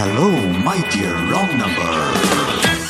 Hello, my dear wrong number.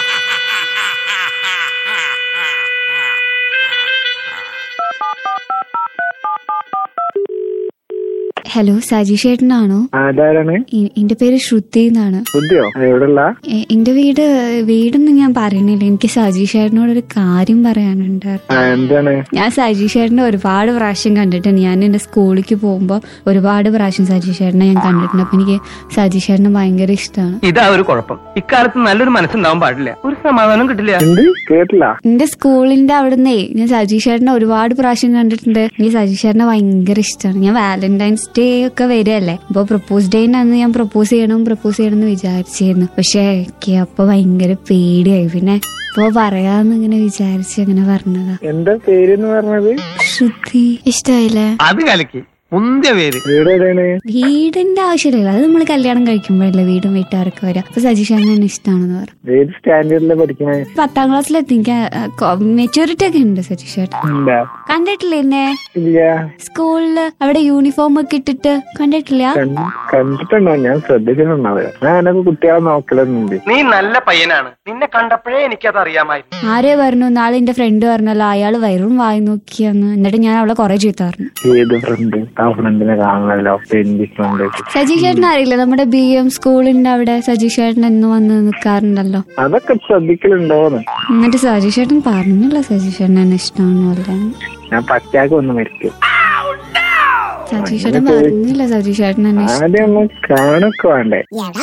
Hello Sajeesh ചേട്ടനാണോ ആരാണ് എ- എന്റെ പേര് ശ്രുതി എന്നാണ് ബുദ്ധിയോ എവിടെയുള്ള എ- എന്റെ വീട് വീടൊന്നും ഞാൻ പറയണില്ല എനിക്ക് സജീഷ് ചേട്ടനോട് ഒരു കാര്യം പറയാനുണ്ട് ആ എന്താണ് ഞാൻ സജീഷ് ചേട്ടനെ ഒരുപാട് പ്രാവശ്യം കണ്ടിട്ടുണ്ട് ഞാൻ എന്റെ സ്കൂളിലേക്ക് പോകുമ്പോൾ ഒരുപാട് പ്രാവശ്യം സജീഷ് ചേട്ടനെ ഞാൻ കണ്ടിട്ടുണ്ട് അപ്പൊ എനിക്ക് സജീഷ് ചേട്ടനെ ഭയങ്കര ഇഷ്ടമാണ് ഇതാ ഒരു കുഴപ്പം ഇക്കാലത്ത് നല്ലൊരു മനസ്സുണ്ടാവാൻ പാടില്ല ഒരു സമാധാനം കിട്ടില്ല എന്ത് കേട്ടില്ല എന്റെ സ്കൂളിന്റെ അവിടുന്നേ ഞാൻ സജീഷ് ചേട്ടനെ ഒരുപാട് പ്രാവശ്യം കണ്ടിട്ടുണ്ട് എനിക്ക് സജീഷ് ചേട്ടനെ ഭയങ്കര ഇഷ്ടമാണ് ഞാൻ വാലന്റൈൻസ് ഡേ ഒക്കെ വരികയല്ലേ അപ്പൊ പ്രപ്പോസ് ഡേന്റെ അന്ന് ഞാൻ പ്രപ്പോസ് ചെയ്യണം പ്രപ്പോസ് ചെയ്യണം എന്ന് വിചാരിച്ചിരുന്നു പക്ഷെ എനിക്ക് അപ്പൊ ഭയങ്കര പേടിയായി പിന്നെ ഇപ്പൊ പറയാന്ന് ഇങ്ങനെ വിചാരിച്ച് അങ്ങനെ പറഞ്ഞതാ എന്താ പേരെന്ന് പറഞ്ഞത് ശ്രുതി ഇഷ്ടമായില്ലേ അത് കലക്കി മുന്തിയ പേര് വീട് എവിടെയാണ് വീടിന്റെ ആവശ്യമില്ല അത് നമ്മൾ കല്യാണം കഴിക്കുമ്പോഴല്ലേ വീടും വീട്ടുകാർക്ക് വരാം അപ്പൊ സജീഷ് ചേട്ടനെ ഇഷ്ടമാണെന്ന് പറഞ്ഞു ഏത് സ്റ്റാൻഡേർഡിലെ പഠിക്കണേ പത്താം ക്ലാസ്സിലെത്തി എനിക്ക് മെച്ചൂരിറ്റി ഒക്കെ ഉണ്ട് സജീഷ് ചേട്ടൻ എന്താ കണ്ടിട്ടില്ലേ എന്നെ ഇല്ല സ്കൂളില് അവിടെ യൂണിഫോം ഒക്കെ ഇട്ടിട്ട് കണ്ടിട്ടില്ല കൺ- കണ്ടിട്ടുണ്ടോ ഞാൻ ശ്രദ്ധിച്ചിട്ടുണ്ടാവില്ല ഞാൻ എനക്ക് കുട്ടികളെ നോക്കലൊന്നുണ്ട് നീ നല്ല പയ്യനാണ് നിന്നെ കണ്ടപ്പോഴേ എനിക്കത് അറിയാമായിരുന്നു ആരേ പറഞ്ഞു നാളെ എന്റെ ഫ്രണ്ട് പറഞ്ഞല്ലോ അയാള് വയറും വായി നോക്കിയെന്ന് എന്നിട്ട് ഞാൻ അവളെ കുറെ ചീത്ത പറഞ്ഞു ഏത് ഫ്രണ്ട് ആ ഫ്രണ്ടിനെ കാണണല്ലോ പെൻഡി ഫ്രണ്ട് സജീഷ് ചേട്ടൻ അറിയില്ല നമ്മുടെ ബി എം സ്കൂളിന്റെ അവിടെ സജീഷ് ചേട്ടൻ എന്ന് വന്ന് നിൽക്കാറുണ്ടല്ലോ അതൊക്കെ ശ്രദ്ധിക്കലുണ്ടോന്ന് എന്നിട്ട് സജീഷ് ചേട്ടൻ പറഞ്ഞില്ല സജീഷ് ചേട്ടൻ എന്നെ ഇഷ്ടമാണെന്ന് പറയാൻ ഞാൻ പറ്റാക്ക് ഒന്ന് മരിക്കും സജീഷ് ചേട്ടൻ പറഞ്ഞില്ല സജീഷ് ചേട്ടൻ എന്നെ ഇഷ്ടം ആദ്യം ഒന്ന് കാണൊക്കെ വേണ്ടേ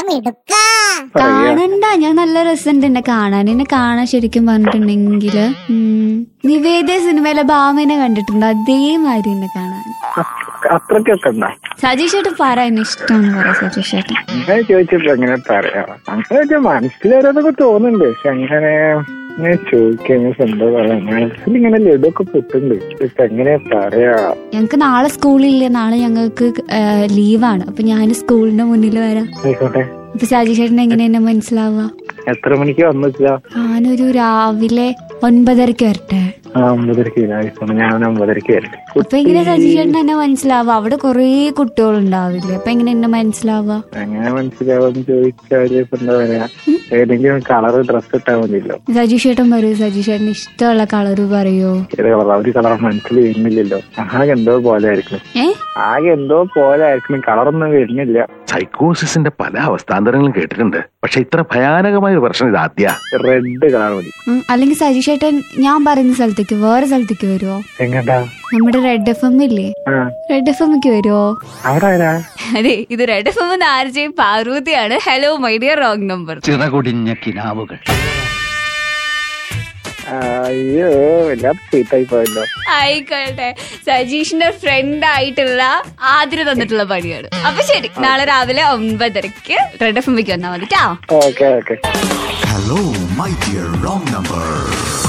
കാണണ്ട ഞാൻ നല്ല രസമുണ്ട് എന്നെ കാണാൻ എന്നെ കാണാൻ ശരിക്കും പറഞ്ഞിട്ടുണ്ടെങ്കിൽ നിവേദ സിനിമയിലെ ഭാമനെ കണ്ടിട്ടുണ്ടോ അതേമാതിരി എന്നെ കാണാൻ അത്ര- അത്രയ്ക്കൊക്കെ ഉണ്ടാ സജീഷ് ചേട്ടൻ പറ എന്നെ ഇഷ്ടമാണ് പറ സജീഷ് ചേട്ടൻ അങ്ങനെ ചോദിച്ചപ്പോ എങ്ങനെ പറയാം അങ്ങനെ വെച്ചാൽ മനസ്സിലോരോന്നൊക്കെ തോന്നുന്നുണ്ട് പക്ഷെ അങ്ങനെ ഇങ്ങനെ ചോദിക്കാൻ എന്താ പറയാ മനസ്സിലിങ്ങനെ ലഡുവൊക്കെ പൊട്ടുണ്ട് ഇപ്പൊ എങ്ങനെ പറയാ ഞങ്ങക്ക് നാളെ സ്കൂളില്ല നാളെ ഞങ്ങൾക്ക് ലീവാണ് അപ്പൊ ഞാൻ സ്കൂളിന്റെ മുന്നിൽ വരാം ആയിക്കോട്ടെ അപ്പൊ സജീഷ് ചേട്ടൻ എങ്ങനെ എന്നെ മനസ്സിലാവുക എത്ര മണിക്ക് വന്നു വെച്ചാ ഞാനൊരു രാവിലെ ഒൻപതരക്ക് വരട്ടെ ആ ഒമ്പതരക്ക് ആയിക്കോട്ടെ ഞാൻ ഒമ്പതരക്ക് വരട്ടെ അപ്പൊ എങ്ങനെ സജീഷ് ചേട്ടൻ എന്നെ മനസ്സിലാവുക അവിടെ കുറേ കുട്ടികളുണ്ടാവില്ലേ അപ്പൊ എങ്ങനെ എന്നെ മനസ്സിലാവുക എങ്ങനെ മനസ്സിലാവുമെന്ന് ചോദിച്ചാല് ഇപ്പൊ എന്താ പറയാ ഏതെങ്കിലും കളർ ഡ്രസ് ഇട്ടാൽ മതിയല്ലോ സജീഷ് ചേട്ടൻ പറയൂ സജീഷ് ചേട്ടന് ഇഷ്ടമുള്ള കളറ് പറയോ ഏത് കളർ ഒരു കളർ മനസ്സിൽ വരുന്നില്ലല്ലോ ആകെ എന്തോ പോലെ ആയിരിക്കും ഏ ആകെ എന്തോ പോലെ ആയിരിക്കും കളറൊന്നും വരുന്നില്ല സൈക്കോസിന്റെ പല അവസ്ഥാന്തരങ്ങളും കേട്ടിട്ടുണ്ട് പക്ഷെ ഇത്ര ഭയാനകമായ ഒരു പ്രശ്നം ഇത് ആദ്യ റെഡ് കളർ മതി ഉം, അല്ലെങ്കിൽ സജീഷ് ചേട്ടൻ ഞാൻ പറയുന്ന സ്ഥലത്തേക്ക് വേറെ സ്ഥലത്തേക്ക് വരുമോ എങ്ങട്ടാ നമ്മുടെ റെഡ് എഫ് എം ഇല്ലേ ആ റെഡ് എഫ് എമ്മിക്ക് വരുമോ അവിടെ ആരാ അതെ ഇത് red F M R J പാർവതിയാണ് hello my dear wrong number ചിറകൊടിഞ്ഞ കിനാവുകൾ അയ്യോ വല്ലാത്ത ചീത്തായി പോയല്ലോ ആയിക്കോട്ടെ സജീഷിന്റെ ഫ്രണ്ട് ആയിട്ടുള്ള ആതിര തന്നിട്ടുള്ള പണിയാണ് അപ്പൊ ശരി നാളെ രാവിലെ ഒൻപതരക്ക് റെഡ് എഫ് എമ്മിക്ക് വന്നാൽ മതി ട്ടോ okay okay Hello, my dear wrong number.